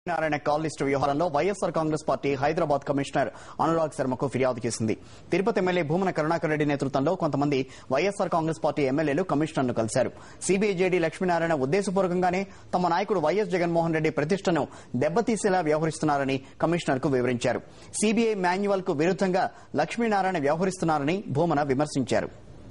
Narayana call list వ్యవహారంలో YSR Congress party Hyderabad commissioner Anurag శర్మకు ఫిర్యాదు చేసింది తిరుపతి ఎమ్మెల్యే భూమన కరుణాకర్ రెడ్డి నేతృత్వంలో కొంతమంది వైఎస్ఆర్ కాంగ్రెస్ పార్టీ ఎమ్మెల్యేలు కమిషనర్ను కలిశారు సిబిఐ జేడీ లక్ష్మీనారాయణ ఉద్దేశపూర్వకంగానే తమ నాయకుడు వైఎస్ జగన్మోహన్ రెడ్డి ప్రతిష్టను దెబ్బతీసేలా వ్యవహరిస్తున్నారని కమిషనర్కు వివరించారు సిబిఐ మాన్యువల్ కు విరుద్ధంగా లక్ష్మీనారాయణ వ్యవహరిస్తున్నారని భూమన విమర్శించారు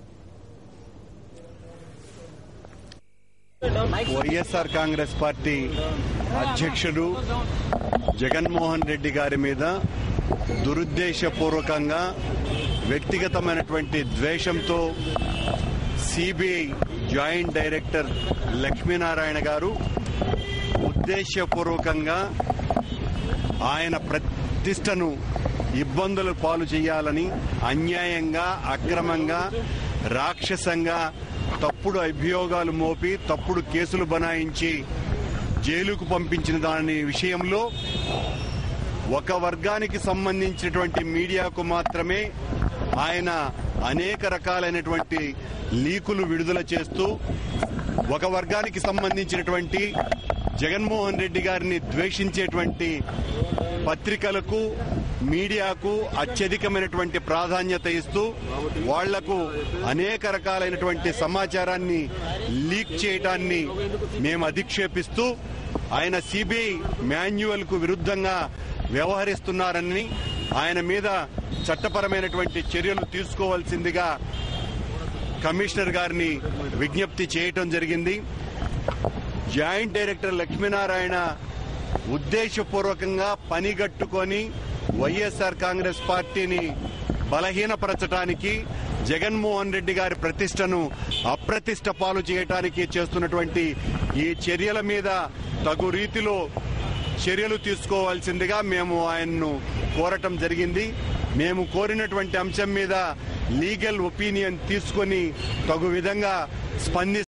వైఎస్ఆర్ కాంగ్రెస్ పార్టీ అధ్యక్షుడు జగన్మోహన్ రెడ్డి గారి మీద దురుద్దేశపూర్వకంగా వ్యక్తిగతమైనటువంటి ద్వేషంతో సిబిఐ జాయింట్ డైరెక్టర్ లక్ష్మీనారాయణ గారు ఉద్దేశపూర్వకంగా ఆయన ప్రతిష్టను ఇబ్బందులు పాలు చేయాలని అన్యాయంగా అక్రమంగా రాక్షసంగా తప్పుడు అభియోగాలు మోపి తప్పుడు కేసులు బనాయించి జైలుకు పంపించిన దాని విషయంలో ఒక వర్గానికి సంబంధించినటువంటి మీడియాకు మాత్రమే ఆయన అనేక రకాలైనటువంటి లీకులు విడుదల చేస్తూ ఒక వర్గానికి సంబంధించినటువంటి జగన్మోహన్ రెడ్డి గారిని ద్వేషించేటువంటి పత్రికలకు మీడియాకు అత్యధికమైనటువంటి ప్రాధాన్యత ఇస్తూ వాళ్లకు అనేక రకాలైనటువంటి సమాచారాన్ని లీక్ చేయడాన్ని మేము అధిక్షేపిస్తూ ఆయన సిబిఐ మాన్యువల్ కు విరుద్ధంగా వ్యవహరిస్తున్నారని ఆయన మీద చట్టపరమైనటువంటి చర్యలు తీసుకోవాల్సిందిగా కమిషనర్ గారిని విజ్ఞప్తి చేయటం జరిగింది జాయింట్ డైరెక్టర్ లక్ష్మీనారాయణ ఉద్దేశపూర్వకంగా పనిగట్టుకొని వైఎస్ఆర్ కాంగ్రెస్ పార్టీని బలహీనపరచడానికి జగన్మోహన్ రెడ్డి గారి ప్రతిష్టను అప్రతిష్ట పాలు చేయడానికి చేస్తున్నటువంటి ఈ చర్యల మీద తగు రీతిలో చర్యలు తీసుకోవాల్సిందిగా మేము ఆయన్ను కోరటం జరిగింది మేము కోరినటువంటి అంశం మీద లీగల్ ఒపీనియన్ తీసుకొని తగు విధంగా స్పంది